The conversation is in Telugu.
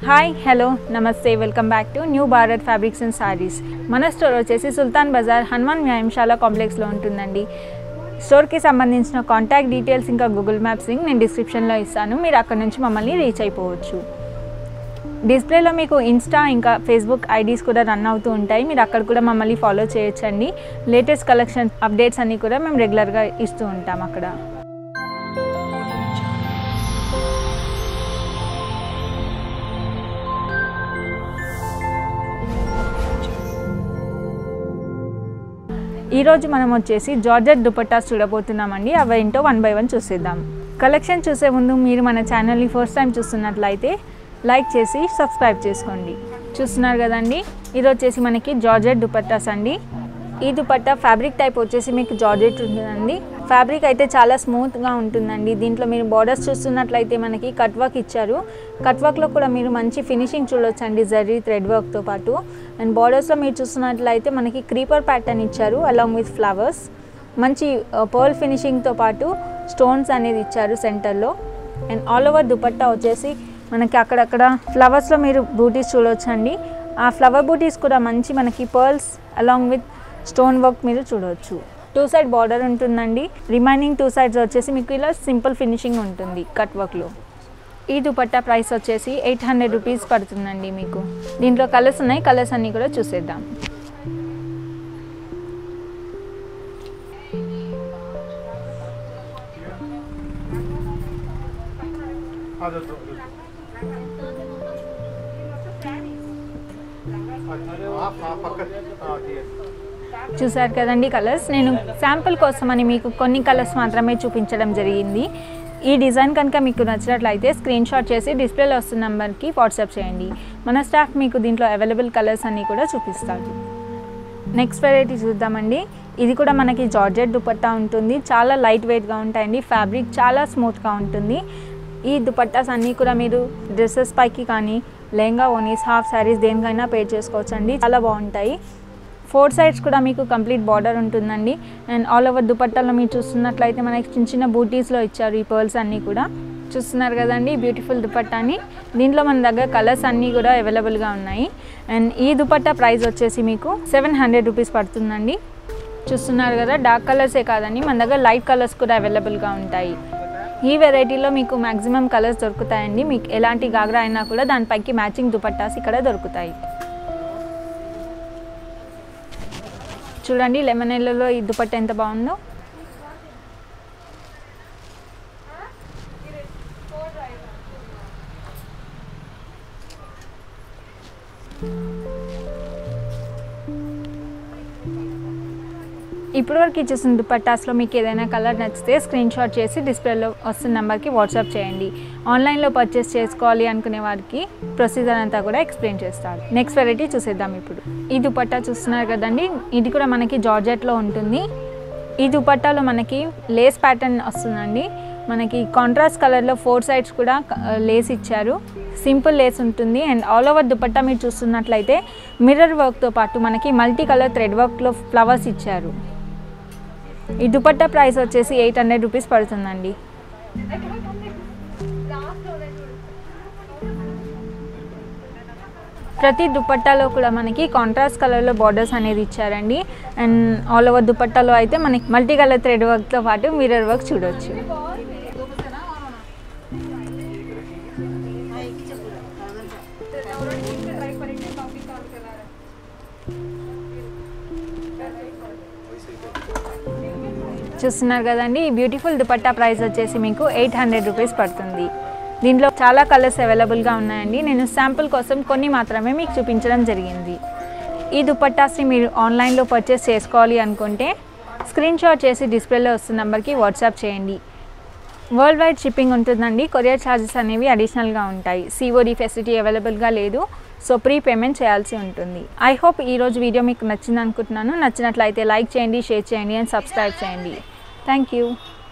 హాయ్ హలో నమస్తే welcome back to new Bharat fabrics and saris మన స్టోర్ వచ్చేసి సుల్తాన్ బజార్ హనుమాన్ వ్యాయామశాల కాంప్లెక్స్లో ఉంటుందండి స్టోర్కి సంబంధించిన కాంటాక్ట్ డీటెయిల్స్ ఇంకా గూగుల్ మ్యాప్స్ లింక్ నేను డిస్క్రిప్షన్లో ఇస్తాను మీరు అక్కడ నుంచి మమ్మల్ని రీచ్ అయిపోవచ్చు డిస్ప్లేలో మీకు ఇన్స్టా ఇంకా ఫేస్బుక్ ఐడీస్ కూడా రన్ అవుతూ ఉంటాయి మీరు అక్కడ కూడా మమ్మల్ని ఫాలో చేయొచ్చండి లేటెస్ట్ కలెక్షన్ అప్డేట్స్ అన్నీ కూడా మేము రెగ్యులర్గా ఇస్తూ ఉంటాం అక్కడ ఈరోజు మనం వచ్చేసి జార్జెట్ దుపట్టాస్ చూడబోతున్నామండి అవి ఏంటో వన్ బై వన్ చూసేద్దాం కలెక్షన్ చూసే ముందు మీరు మన ఛానల్ని ఫస్ట్ టైం చూస్తున్నట్లయితే లైక్ చేసి సబ్స్క్రైబ్ చేసుకోండి చూస్తున్నారు కదండి ఇది వచ్చేసి మనకి జార్జెట్ దుపట్టాస్ అండి ఈ దుపట్టా ఫ్యాబ్రిక్ టైప్ వచ్చేసి మీకు జార్జెట్ ఉంటుందండి ఫ్యాబ్రిక్ అయితే చాలా స్మూత్గా ఉంటుందండి దీంట్లో మీరు బార్డర్స్ చూస్తున్నట్లయితే మనకి కట్ వర్క్ ఇచ్చారు కట్ వర్క్లో కూడా మీరు మంచి ఫినిషింగ్ చూడొచ్చండి జరీ థ్రెడ్ వర్క్తో పాటు అండ్ బార్డర్స్లో మీరు చూస్తున్నట్లయితే మనకి క్రీపర్ ప్యాటర్న్ ఇచ్చారు అలాంగ్ విత్ ఫ్లవర్స్ మంచి పర్ల్ ఫినిషింగ్తో పాటు స్టోన్స్ అనేది ఇచ్చారు సెంటర్లో అండ్ ఆల్ ఓవర్ దుపట్టా వచ్చేసి మనకి అక్కడక్కడ ఫ్లవర్స్లో మీరు బూటీస్ చూడొచ్చండి ఆ ఫ్లవర్ బూటీస్ కూడా మంచి మనకి pearls along with stone work మీరు చూడవచ్చు టూ సైడ్ బార్డర్ ఉంటుందండి రిమైనింగ్ టూ సైడ్స్ వచ్చేసి మీకు ఇలా సింపుల్ ఫినిషింగ్ ఉంటుంది కట్ వర్క్లో ఈ దుపట్టా ప్రైస్ వచ్చేసి ఎయిట్ హండ్రెడ్ రూపీస్ పడుతుందండి మీకు దీంట్లో కలర్స్ ఉన్నాయి కలర్స్ అన్నీ కూడా చూసేద్దాం आ जाओ तो आप आप पक्का हाँ ठीक है చూసారు కదండి కలర్స్ నేను శాంపుల్ కోసమని మీకు కొన్ని కలర్స్ మాత్రమే చూపించడం జరిగింది ఈ డిజైన్ కనుక మీకు నచ్చినట్లయితే స్క్రీన్ షాట్ చేసి డిస్ప్లేలో వస్తున్న నెంబర్కి వాట్సాప్ చేయండి మన స్టాఫ్ మీకు దీంట్లో అవైలబుల్ కలర్స్ అన్నీ కూడా చూపిస్తారు నెక్స్ట్ వెరైటీ చూద్దామండి ఇది కూడా మనకి జార్జెట్ దుపట్టా ఉంటుంది చాలా లైట్ వెయిట్గా ఉంటాయండి ఫ్యాబ్రిక్ చాలా స్మూత్గా ఉంటుంది ఈ దుపట్టాస్ అన్నీ కూడా మీరు డ్రెస్సెస్ పైకి కానీ లెహంగా ఓనీస్ హాఫ్ శారీస్ దేనికైనా పే చేసుకోవచ్చండి చాలా బాగుంటాయి ఫోర్ సైడ్స్ కూడా మీకు కంప్లీట్ బార్డర్ ఉంటుందండి అండ్ ఆల్ ఓవర్ దుపట్టాలో మీరు చూస్తున్నట్లయితే మనకి చిన్న చిన్న బూటీస్లో ఇచ్చారు ఈ పర్ల్స్ అన్నీ కూడా చూస్తున్నారు కదండి బ్యూటిఫుల్ దుపట్టాని దీంట్లో మన దగ్గర కలర్స్ అన్నీ కూడా అవైలబుల్గా ఉన్నాయి అండ్ ఈ దుపట్టా ప్రైస్ వచ్చేసి మీకు సెవెన్ హండ్రెడ్ రూపీస్ పడుతుందండి చూస్తున్నారు కదా డార్క్ కలర్సే కాదండి మన దగ్గర లైట్ కలర్స్ కూడా అవైలబుల్గా ఉంటాయి ఈ వెరైటీలో మీకు మ్యాక్సిమం కలర్స్ దొరుకుతాయండి మీకు ఎలాంటి గాగ్రా అయినా కూడా దానిపైకి మ్యాచింగ్ దుపట్టాస్ ఇక్కడ దొరుకుతాయి చూడండి లెమన్ ఎల్లోలో ఈ దుపట్టా ఎంత బాగుందో ఇప్పుడు వరకు ఇచ్చేసిన దుపట్టాస్లో మీకు ఏదైనా కలర్ నచ్చితే స్క్రీన్ షాట్ చేసి డిస్ప్లేలో వస్తున్న నెంబర్కి వాట్సాప్ చేయండి ఆన్లైన్లో పర్చేస్ చేసుకోవాలి అనుకునే వారికి ప్రొసీజర్ అంతా కూడా ఎక్స్ప్లెయిన్ చేస్తారు నెక్స్ట్ వెరైటీ చూసేద్దాం ఇప్పుడు ఈ దుపట్టా చూస్తున్నారు కదండి ఇది కూడా మనకి జార్జెట్లో ఉంటుంది ఈ దుపట్టాలో మనకి లేస్ ప్యాటర్న్ వస్తుందండి మనకి కాంట్రాస్ట్ కలర్లో ఫోర్ సైడ్స్ కూడా లేస్ ఇచ్చారు సింపుల్ లేస్ ఉంటుంది అండ్ ఆల్ ఓవర్ దుపట్టా మీరు చూస్తున్నట్లయితే మిర్రర్ వర్క్తో పాటు మనకి మల్టీ కలర్ థ్రెడ్ వర్క్లో ఫ్లవర్స్ ఇచ్చారు ఈ దుపట్టా ప్రైస్ వచ్చేసి ఎయిట్ హండ్రెడ్ రూపీస్ పడుతుందండి ప్రతి దుపట్టాలో కూడా మనకి కాంట్రాస్ట్ కలర్లో బార్డర్స్ అనేది ఇచ్చారండి అండ్ ఆల్ ఓవర్ దుపట్టాలో అయితే మనకి మల్టీ కలర్ థ్రెడ్ వర్క్తో పాటు మిర్రర్ వర్క్ చూడొచ్చు చూస్తున్నారు కదండి ఈ బ్యూటిఫుల్ దుపట్టా ప్రైస్ వచ్చేసి మీకు ఎయిట్ హండ్రెడ్ రూపీస్ పడుతుంది దీంట్లో చాలా కలర్స్ అవైలబుల్గా ఉన్నాయండి నేను శాంపుల్ కోసం కొన్ని మాత్రమే మీకు చూపించడం జరిగింది ఈ దుపట్టాస్ని మీరు ఆన్లైన్లో పర్చేస్ చేసుకోవాలి అనుకుంటే స్క్రీన్ షాట్ చేసి డిస్ప్లేలో వస్తున్న నెంబర్కి వాట్సాప్ చేయండి వరల్డ్ వైడ్ షిప్పింగ్ ఉంటుందండి కొరియర్ ఛార్జెస్ అనేవి అడిషనల్గా ఉంటాయి సిఓడి ఫెసిలిటీ అవైలబుల్గా లేదు సో ప్రీ పేమెంట్ చేయాల్సి ఉంటుంది ఐ హోప్ ఈరోజు వీడియో మీకు నచ్చింది అనుకుంటున్నాను నచ్చినట్లయితే లైక్ చేయండి షేర్ చేయండి అండ్ సబ్స్క్రైబ్ చేయండి థ్యాంక్ యూ